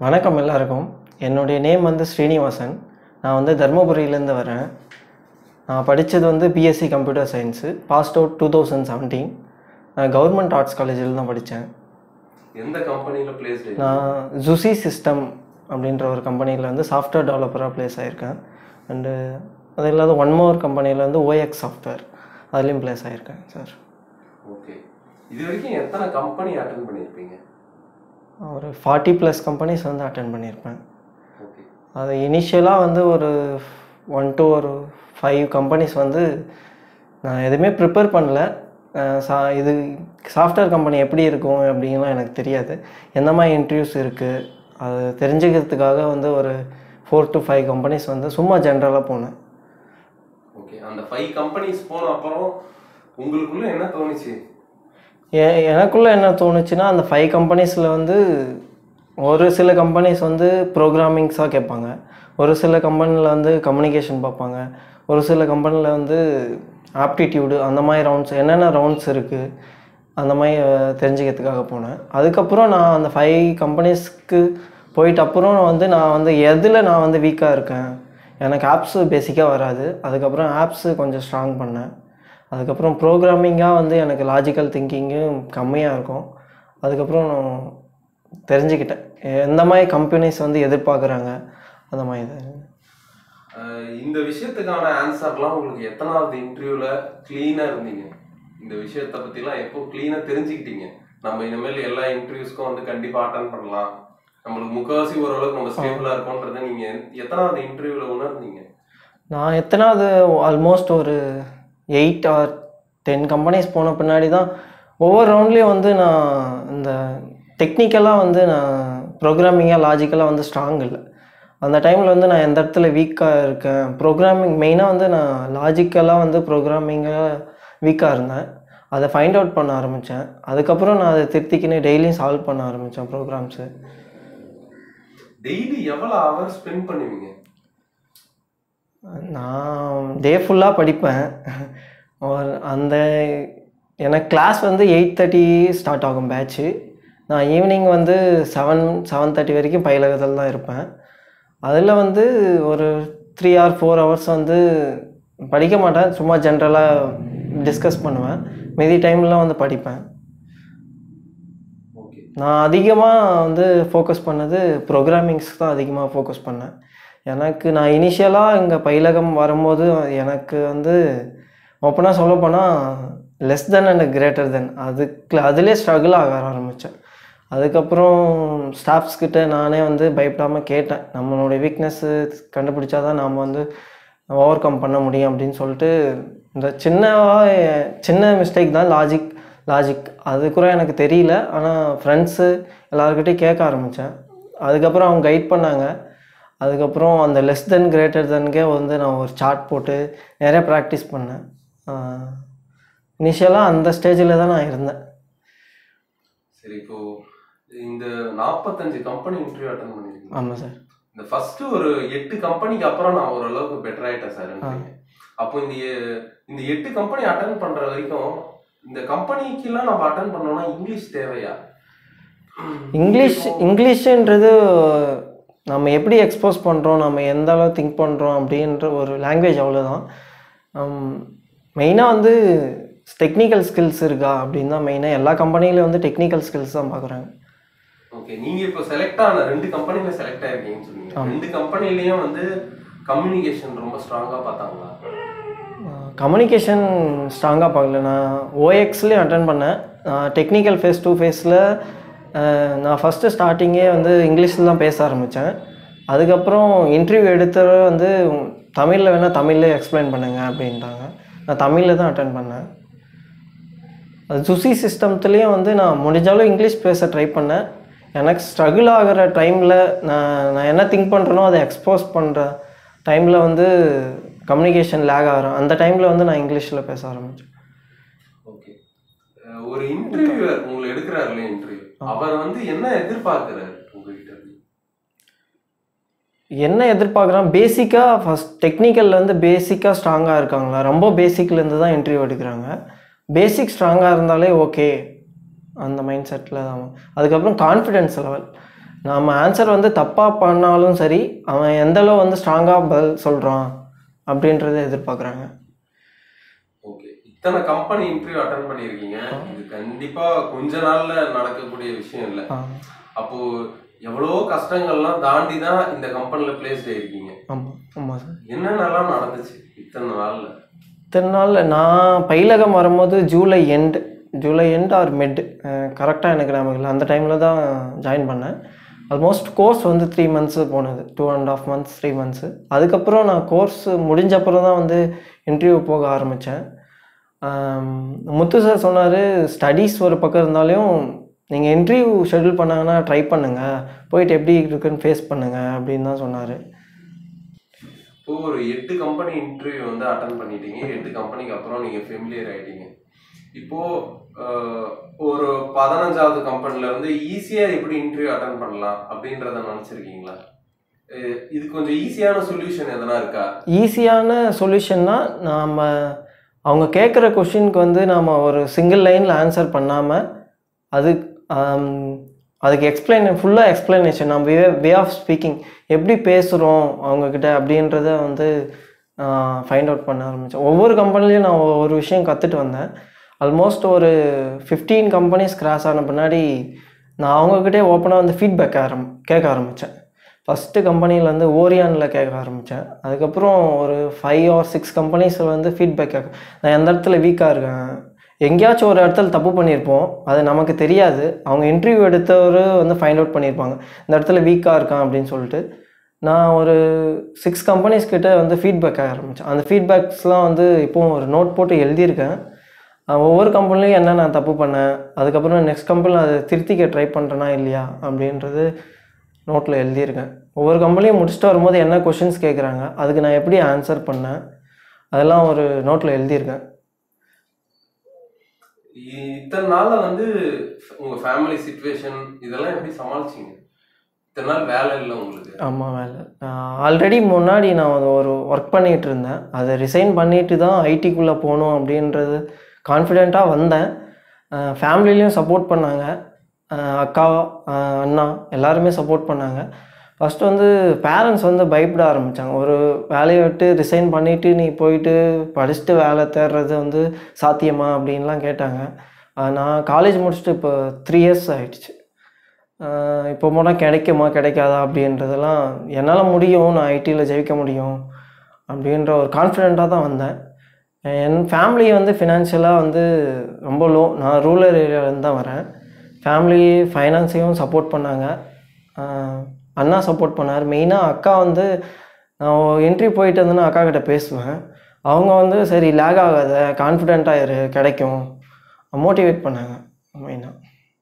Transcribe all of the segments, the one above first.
வணக்கம் எல்லாருக்கும் என்னுடைய நேம் வந்து ஸ்ரீனிவாசன் நான் வந்து தருமபுரியிலேருந்து வரேன் நான் படித்தது வந்து BSc computer science passed out two thousand seventeen நான் கவர்மெண்ட் ஆர்ட்ஸ் காலேஜில் தான் படித்தேன் எந்த கம்பெனியில் பிளேஸ்டு நான் ஜுசி சிஸ்டம் அப்படின்ற ஒரு கம்பெனியில் வந்து சாஃப்ட்வேர் டெவலப்பராக ப்ளேஸ் ஆகியிருக்கேன் அண்டு அது இல்லாத ஒன் மோர் கம்பெனியில் வந்து ஓஎக்ஸ் சாஃப்ட்வேர் அதுலேயும் ப்ளேஸ் ஆகியிருக்கேன் சார் ஓகே இது வரைக்கும் எத்தனை கம்பெனி அட்டன் பண்ணியிருப்பீங்க ஒரு ஃபார்ட்டி ப்ளஸ் கம்பெனிஸ் வந்து அட்டன் பண்ணியிருப்பேன் ஓகே அது இனிஷியலாக வந்து ஒரு ஒன் to ஒரு ஃபைவ் கம்பெனிஸ் வந்து நான் எதுவுமே ப்ரிப்பேர் பண்ணல அஹ் சா இது சாஃப்ட்வேர் கம்பெனி எப்படி இருக்கும் அப்படின்லாம் எனக்கு தெரியாது எந்த மாதிரி இன்டர்வியூஸ் இருக்குது அது தெரிஞ்சுக்கிறதுக்காக வந்து ஒரு ஃபோர் to ஃபைவ் கம்பெனிஸ் வந்து சும்மா ஜென்ரலாக போனேன் ஓகே அந்த ஃபைவ் கம்பெனிஸ் போன அப்புறம் உங்களுக்குள்ள என்ன தோணுச்சு எ எனக்குள்ளே என்ன தோணுச்சுன்னா அந்த ஃபைவ் கம்பெனிஸில் வந்து ஒரு சில கம்பெனிஸ் வந்து ப்ரோக்ராமிங்ஸாக கேட்பாங்க ஒரு சில கம்பெனியில் வந்து கம்யூனிகேஷன் பார்ப்பாங்க ஒரு சில கம்பெனியில் வந்து ஆப்டிடியூடு அந்த மாதிரி ரவுண்ட்ஸ் என்னென்ன ரவுண்ட்ஸ் இருக்குது அந்த மாதிரி அஹ், தெரிஞ்சுக்கிறதுக்காக போனேன் அதுக்கப்புறம் நான் அந்த ஃபைவ் கம்பெனிஸ்க்கு போயிட்ட அப்புறம் வந்து நான் வந்து எதில் நான் வந்து வீக்காக இருக்கேன் எனக்கு ஆப்ஸு பேசிக்காக வராது அதுக்கப்புறம் ஆப்ஸு கொஞ்சம் ஸ்ட்ராங் பண்ணேன் அதுக்கப்புறம் ப்ரோக்ராமிங்காக வந்து எனக்கு லாஜிக்கல் திங்கிங்கும் கம்மியாக இருக்கும் அதுக்கப்புறம் நான் தெரிஞ்சுக்கிட்டேன் எந்த மாதிரி கம்பெனிஸ் வந்து எதிர்பார்க்குறாங்க அந்த மாதிரி இது அஹ் இந்த விஷயத்துக்கான ஆன்சர்லாம் உங்களுக்கு எத்தனாவது இன்டர்வியூவில் க்ளீனாக இருந்தீங்க இந்த விஷயத்தை பற்றிலாம் எப்போ க்ளீனாக தெரிஞ்சுக்கிட்டீங்க நம்ம இனிமேல் எல்லா இன்டர்வியூஸ்க்கும் வந்து கண்டிப்பாக அட்டன் பண்ணலாம் நம்மளுக்கு முக்கால்வாசி ஓரளவுக்கு நம்ம ஸ்டேபிளாக இருக்கோன்றதை நீங்கள் எத்தனாவது இன்டர்வியூவில் உணர்ந்தீங்க நான் எத்தனாவது ஆல்மோஸ்ட் ஒரு எயிட் ஆர் டென் கம்பெனிஸ் போன பின்னாடி தான் ஒவ்வொரு ரவுண்ட்லேயும் வந்து நான் இந்த டெக்னிக்கலாக வந்து நான் ப்ரோக்ராமிங்காக லாஜிக்கலாக வந்து ஸ்ட்ராங் இல்லை அந்த டைமில் வந்து நான் எந்த இடத்துல வீக்காக இருக்கேன் ப்ரோக்ராமிங் மெயினாக வந்து நான் லாஜிக்கலாக வந்து ப்ரோக்ராமிங்காக வீக்காக இருந்தேன் அதை ஃபைண்ட் அவுட் பண்ண ஆரம்பித்தேன் அதுக்கப்புறம் நான் அதை திருத்திக்கின்னு டெய்லியும் சால்வ் பண்ண ஆரம்பித்தேன் ப்ரோக்ராம்ஸு டெய்லி எவ்வளோ ஹவர் ஸ்பெண்ட் பண்ணுவீங்க நான் டே ஃபுல்லாக படிப்பேன் ஒரு அந்த எனக்கு கிளாஸ் வந்து எயிட் தேர்ட்டி ஸ்டார்ட் ஆகும் பேட்ச்சு நான் ஈவினிங் வந்து செவன் செவன் தேர்ட்டி வரைக்கும் பயிலகத்தில் தான் இருப்பேன் அதில் வந்து ஒரு த்ரீ ஆர் ஃபோர் ஹவர்ஸ் வந்து படிக்க மாட்டேன் சும்மா ஜென்ரலாக டிஸ்கஸ் பண்ணுவேன் மீதி டைம்லாம் வந்து படிப்பேன் ஓகே நான் அதிகமாக வந்து ஃபோக்கஸ் பண்ணது ப்ரோக்ராமிங்ஸ் தான் அதிகமாக ஃபோக்கஸ் பண்ணேன் எனக்கு நான் இனிஷியலாக இங்கே பயிலகம் வரும்போது எனக்கு வந்து ஓப்பனாக சொல்லப்போனால் less than and greater than அதுக்கு அதிலே ஸ்ட்ரகிள் ஆக ஆரம்பித்தேன் அதுக்கப்புறம் ஸ்டாஃப்ஸ் கிட்ட நானே வந்து பயப்படாமல் கேட்டேன் நம்மளுடைய வீக்னஸ்ஸு கண்டுபிடிச்சா தான் நாம் வந்து ஓவர் கம் பண்ண முடியும் அப்படின்னு சொல்லிட்டு இந்த சின்ன சின்ன மிஸ்டேக் தான் லாஜிக் லாஜிக் அது கூட எனக்கு தெரியல ஆனால் ஃப்ரெண்ட்ஸு எல்லாருக்கிட்டையும் கேட்க ஆரம்பித்தேன் அதுக்கப்புறம் அவங்க கைட் பண்ணாங்க அதுக்கப்புறம் அந்த லெஸ் தென் கிரேட்டர் தென்கே வந்து நான் ஒரு சார்ட் போட்டு நிறைய ப்ராக்டிஸ் பண்ணேன் இனிஷியலாக அந்த ஸ்டேஜில் தான் நான் இருந்தேன் சரி இப்போ இந்த நாற்பத்தஞ்சு கம்பெனி இன்டர்வியூ அட்டன் பண்ணிருக்கீங்க ஆமாம் சார் இந்த ஃபர்ஸ்ட் ஒரு எட்டு கம்பெனிக்கு அப்புறம் நான் ஓரளவுக்கு பெட்டர் ஆயிட்டேன் சார் அப்போ இந்த எ- இந்த எட்டு கம்பெனி அட்டன் பண்ற வரைக்கும் இந்த கம்பெனிக்கெல்லாம் நம்ம அட்டன் பண்ணோம்னா இங்கிலீஷ் தேவையா இங்கிலீஷ் இங்கிலீஷுன்றது நம்ம எப்படி எக்ஸ்போஸ் பண்ணுறோம் நம்ம எந்த அளவு திங்க் பண்ணுறோம் அப்படின்ற ஒரு லாங்குவேஜ் அவ்வளோதான் மெயினாக வந்து டெக்னிக்கல் ஸ்கில்ஸ் இருக்கா அப்படின்னு தான் மெயினாக எல்லா கம்பெனிலையும் வந்து டெக்னிக்கல் ஸ்கில்ஸ் தான் பார்க்குறாங்க ஓகே நீங்க இப்போ செலக்ட் ஆன ரெண்டு கம்பெனில செலக்ட் ஆயிருக்கீங்கன்னு சொன்னீங்க ரெண்டு கம்பெனிலயும் வந்து கம்யூனிகேஷன் ரொம்ப ஸ்ட்ராங்கா பார்த்தாங்களா கம்யூனிகேஷன் ஸ்ட்ராங்காக பார்க்கல நான் ஓஎக்ஸ்லேயும் அட்டன் பண்ணேன் டெக்னிக்கல் ஃபேஸ் டூ ஃபேஸில் நான் ஃபஸ்ட்டு ஸ்டார்டிங்கே வந்து இங்கிலீஷில் தான் பேச ஆரம்பித்தேன் அதுக்கப்புறம் இன்டர்வியூ எடுத்தவரை வந்து தமிழில் வேணால் தமிழ்லேயே எக்ஸ்பிளைன் பண்ணுங்க அப்படின்ட்டாங்க நான் தமிழில் தான் அட்டன் பண்ணேன் அது சுசி சிஸ்டம்த்துலேயும் வந்து நான் முடிஞ்சாலும் இங்கிலீஷ் பேச ட்ரை பண்ணேன் எனக்கு ஸ்ட்ரகிள் ஆகிற டைமில் நான் நான் என்ன திங்க் பண்ணுறேனோ அதை எக்ஸ்போஸ் பண்ணுற டைமில் வந்து கம்யூனிகேஷன் லேக் ஆகிறேன் அந்த டைமில் வந்து நான் இங்கிலீஷில் பேச ஆரம்பித்தேன் ஓகே ஒரு இன்டர்வியூவர் உங்களை எடுக்கிறாருல இன்டர்வியூ அவர் வந்து என்ன எதிர்பார்க்கிறாரு உங்ககிட்ட இருந்து என்ன எதிர்பார்க்குறான் பேசிக்காக ஃபஸ்ட் டெக்னிக்கல்லேருந்து பேசிக்காக ஸ்ட்ராங்காக இருக்காங்களா ரொம்ப பேசிக்லேருந்து தான் இன்டர்வியூ எடுக்கிறாங்க பேசிக் ஸ்ட்ராங்காக இருந்தாலே ஓகே அந்த மைண்ட் செட்டில் தான் அதுக்கப்புறம் கான்ஃபிடென்ஸ் லெவல் நாம் ஆன்சர் வந்து தப்பாக பண்ணாலும் சரி அவன் எந்த அளவு வந்து ஸ்ட்ராங்காக பதில் சொல்கிறான் அப்படின்றத எதிர்பார்க்குறாங்க ஓகே இத்தனை கம்பெனி இன்டர்வியூ அட்டன் பண்ணியிருக்கீங்க இது கண்டிப்பா கொஞ்ச நாள்ல நடக்கக்கூடிய விஷயம் இல்லை அப்போ எவ்வளோ கஷ்டங்கள்லாம் தாண்டி தான் இந்த கம்பெனில பிளேஸ்ட் ஆயிருக்கீங்க ஆமாம் ஆமாம் சார் என்னென்னலாம் நடந்துச்சு இத்தனை நாள்ல இத்தனை நாளில் நான் பயிலகம் வரும்போது July end July end or mid கரெக்டாக எனக்கு ஞாபகம் இல்லை அந்த டைமில் தான் ஜாயின் பண்ணேன் ஆல்மோஸ்ட் கோர்ஸ் வந்து த்ரீ மந்த்ஸு போனது two and half months three months அதுக்கப்புறம் நான் கோர்ஸ் முடிஞ்சப்புறம் தான் வந்து இன்டர்வியூ போக ஆரம்பித்தேன் முத்து சார் சொன்னார் ஸ்டடீஸ் ஒரு பக்கம் இருந்தாலும் நீங்கள் இன்டர்வியூ ஷெட்யூல் பண்ணாங்கன்னா ட்ரை பண்ணுங்கள் போயிட்டு எப்படி இருக்குன்னு ஃபேஸ் பண்ணுங்கள் அப்படின்னு தான் சொன்னார் இப்போ ஒரு எட்டு கம்பெனி இன்டர்வியூ வந்து அட்டன் பண்ணிட்டீங்க எட்டு கம்பெனிக்கு அப்புறம் நீங்க ஃபெமிலியர் ஆயிட்டீங்க இப்போ அஹ், ஒரு பதினஞ்சாவது கம்பெனில இருந்து ஈஸியா எப்படி இன்டர்வியூ அட்டன் பண்ணலாம் அப்படின்றத நினைச்சிருக்கீங்களா அஹ், இது கொஞ்சம் ஈஸியான சொல்யூஷன் எதனா இருக்கா ஈஸியான சொல்யூஷன்னா நாம் அவங்க கேட்குற கொஷினுக்கு வந்து நாம் ஒரு சிங்கிள் லைனில் ஆன்சர் பண்ணாமல் அது ஆம், அதுக்கு எக்ஸ்பிளைன் ஃபுல்லாக எக்ஸ்பிளனேஷன் நம்ம வே வே ஆஃப் ஸ்பீக்கிங் எப்படி பேசுகிறோம் அவங்கக்கிட்ட அப்படின்றத வந்து ஃபைண்ட் அவுட் பண்ண ஆரம்பித்தேன் ஒவ்வொரு கம்பெனிலையும் நான் ஒரு விஷயம் கற்றுட்டு வந்தேன் ஆல்மோஸ்ட் ஒரு ஃபிஃப்டீன் கம்பெனிஸ் கிராஸ் ஆன பின்னாடி நான் அவங்கக்கிட்டே ஓப்பனாக வந்து ஃபீட்பேக் ஆரம் கேட்க ஆரம்பித்தேன் ஃபஸ்ட்டு கம்பெனியில் வந்து ஓரியானில் கேட்க ஆரம்பித்தேன் அதுக்கப்புறம் ஒரு ஃபைவ் ஆர் சிக்ஸ் கம்பெனிஸில் வந்து ஃபீட்பேக் கேட்க நான் எந்த இடத்துல வீக்காக இருக்கேன் எங்கேயாச்சும் ஒரு இடத்துல தப்பு பண்ணியிருப்போம் அது நமக்கு தெரியாது அவங்க இன்டர்வியூ எடுத்தவர் வந்து ஃபைண்ட் அவுட் பண்ணியிருப்பாங்க இந்த இடத்துல வீக்காக இருக்கான் அப்படின்னு சொல்லிட்டு நான் ஒரு சிக்ஸ் கம்பெனிஸ் கிட்ட வந்து ஃபீட்பேக் ஆரம்பித்தேன் அந்த ஃபீட்பேக்ஸ்லாம் வந்து இப்போவும் ஒரு நோட் போட்டு எழுதியிருக்கேன் அஹ் ஒவ்வொரு கம்பெனிலையும் என்ன நான் தப்பு பண்ணேன் அதுக்கப்புறம் நெக்ஸ்ட் கம்பெனியில் அதை திருத்திக்க ட்ரை பண்ணுறேனா இல்லையா அப்படின்றது நோட்டில் எழுதியிருக்கேன் ஒவ்வொரு கம்பெனியும் முடிச்சுட்டு வரும்போது என்ன கொஷின்ஸ் கேட்குறாங்க அதுக்கு நான் எப்படி ஆன்சர் பண்ணேன் அதெல்லாம் ஒரு நோட்டில் எழுதியிருக்கேன் இ- இத்தனை நாள்ல வந்து உங்க ஃபேமிலி சுச்சுவேஷன் இதெல்லாம் எப்படி சமாளிச்சீங்க இத்தனை நாள் வேலை இல்லை உங்களுக்கு ஆமாம் வேலை ஆல்ரெடி முன்னாடி நான் ஒரு- ஒரு ஒர்க் பண்ணிகிட்டு இருந்தேன் அதை ரிசைன் பண்ணிட்டு தான் ஐடிக்குள்ளே போகணும் அப்படின்றது கான்ஃபிடெண்ட்டாக வந்தேன் ஃபேமிலிலையும் சப்போர்ட் பண்ணாங்க அஹ் அக்கா அஹ் அண்ணா எல்லாருமே சப்போர்ட் பண்ணாங்க ஃபஸ்ட்டு வந்து பேரண்ட்ஸ் வந்து பயப்பட ஆரம்பித்தாங்க ஒரு வேலையை விட்டு ரிசைன் பண்ணிவிட்டு நீ போயிட்டு படிச்சுட்டு வேலை தேடுறது வந்து சாத்தியமா அப்படின்லாம் கேட்டாங்க அஹ் நான் காலேஜ் முடிச்சுட்டு இப்போ த்ரீ இயர்ஸ் ஆயிடுச்சு ஆஹ் இப்போ போனால் கிடைக்குமா கிடைக்காதா அப்படின்றதெல்லாம் என்னால் முடியும் நான் ஐடியில் ஜெயிக்க முடியும் அப்படின்ற ஒரு கான்ஃபிடெண்ட்டாக தான் வந்தேன் என் ஃபேமிலி வந்து ஃபினான்ஷியலாக வந்து ரொம்ப லோ நான் ரூரல் ஏரியாவிலேருந்து தான் வரேன் ஃபேமிலி ஃபைனான்ஸையும் சப்போர்ட் பண்ணாங்க ஆஹ் அண்ணா சப்போர்ட் பண்ணார் மெயினாக அக்கா வந்து நான் என்ட்ரி போயிட்டு இருந்தேன்னா அக்கா கிட்ட பேசுவேன் அவங்க வந்து சரி லேக் ஆகாத கான்ஃபிடெண்ட்டாக இரு கிடைக்கும் மோட்டிவேட் பண்ணாங்க மெயினாக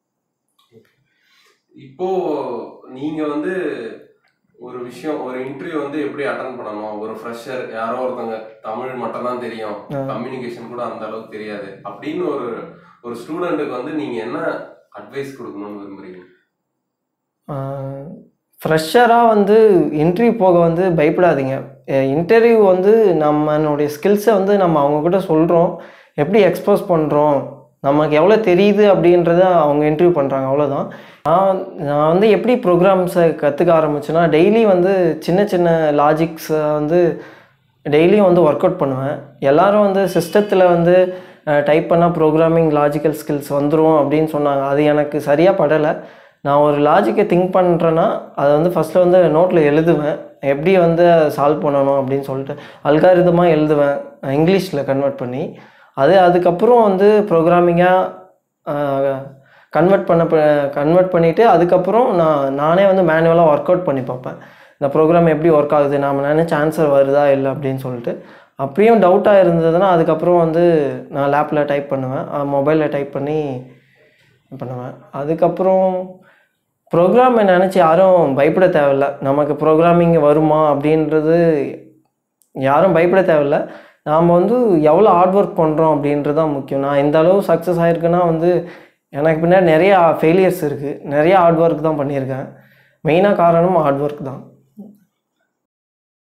இப்போ நீங்க வந்து ஒரு விஷயம் ஒரு இன்டர்வியூ வந்து எப்படி அட்டன் பண்ணணும் ஒரு ஃப்ரெஷர் யாரோ ஒருத்தவங்க தமிழ் மட்டும் தான் தெரியும் கம்யூனிகேஷன் கூட அந்த அளவுக்கு தெரியாது அப்படின்னு ஒரு ஒரு ஸ்டூடெண்ட்டுக்கு வந்து நீங்க என்ன அட்வைஸ் கொடுக்கணும்னு விரும்புறீங்க ஃப்ரெஷராக வந்து இன்டர்வியூ போக வந்து பயப்படாதீங்க இன்டர்வியூ வந்து நம்மளுடைய ஸ்கில்ஸை வந்து நம்ம அவங்கக்கிட்ட சொல்கிறோம் எப்படி எக்ஸ்போஸ் பண்ணுறோம் நமக்கு எவ்வளோ தெரியுது அப்படின்றத அவங்க இன்டர்வியூ பண்ணுறாங்க அவ்வளோதான் நான் நான் வந்து எப்படி ப்ரோக்ராம்ஸை கற்றுக்க ஆரம்பிச்சேன்னா டெய்லி வந்து சின்ன சின்ன லாஜிக்ஸை வந்து டெய்லியும் வந்து ஒர்க் அவுட் பண்ணுவேன் எல்லாரும் வந்து சிஸ்டத்தில் வந்து டைப் பண்ணால் ப்ரோக்ராமிங் லாஜிக்கல் ஸ்கில்ஸ் வந்துடும் அப்படின்னு சொன்னாங்க அது எனக்கு சரியாக படலை நான் ஒரு லாஜிக்கை திங்க் பண்ணுறேன்னா அதை வந்து ஃபஸ்ட்டில் வந்து நோட்டில் எழுதுவேன் எப்படி வந்து சால்வ் பண்ணணும் அப்படின்னு சொல்லிட்டு அல்காரிதமாக எழுதுவேன் இங்கிலீஷில் கன்வெர்ட் பண்ணி அது அதுக்கப்புறம் வந்து ப்ரோக்ராமிங்காக கன்வெர்ட் பண்ண கன்வெர்ட் பண்ணிவிட்டு அதுக்கப்புறம் நான் நானே வந்து மேனுவலாக ஒர்க் அவுட் பண்ணி பார்ப்பேன் இந்த ப்ரோக்ராம் எப்படி ஒர்க் ஆகுது நாம் நினச்ச ஆன்சர் வருதா இல்லை அப்படின்னு சொல்லிட்டு அப்படியும் டவுட்டாக இருந்ததுன்னா அதுக்கப்புறம் வந்து நான் லேப்பில் டைப் பண்ணுவேன் மொபைலில் டைப் பண்ணி பண்ணுவேன் அதுக்கப்புறம் ப்ரோக்ராமை நினச்சி யாரும் பயப்பட தேவையில்ல நமக்கு ப்ரோக்ராமிங் வருமா அப்படின்றது யாரும் பயப்பட தேவையில்ல நாம் வந்து எவ்வளோ ஹார்ட் ஒர்க் பண்ணுறோம் அப்படின்றது தான் முக்கியம் நான் இந்த அளவு சக்ஸஸ் ஆகிருக்குன்னா வந்து எனக்கு பின்னாடி நிறையா ஃபெயிலியர்ஸ் இருக்குது நிறையா ஹார்ட் ஒர்க் தான் பண்ணியிருக்கேன் மெயினாக காரணம் ஹார்ட் ஒர்க் தான்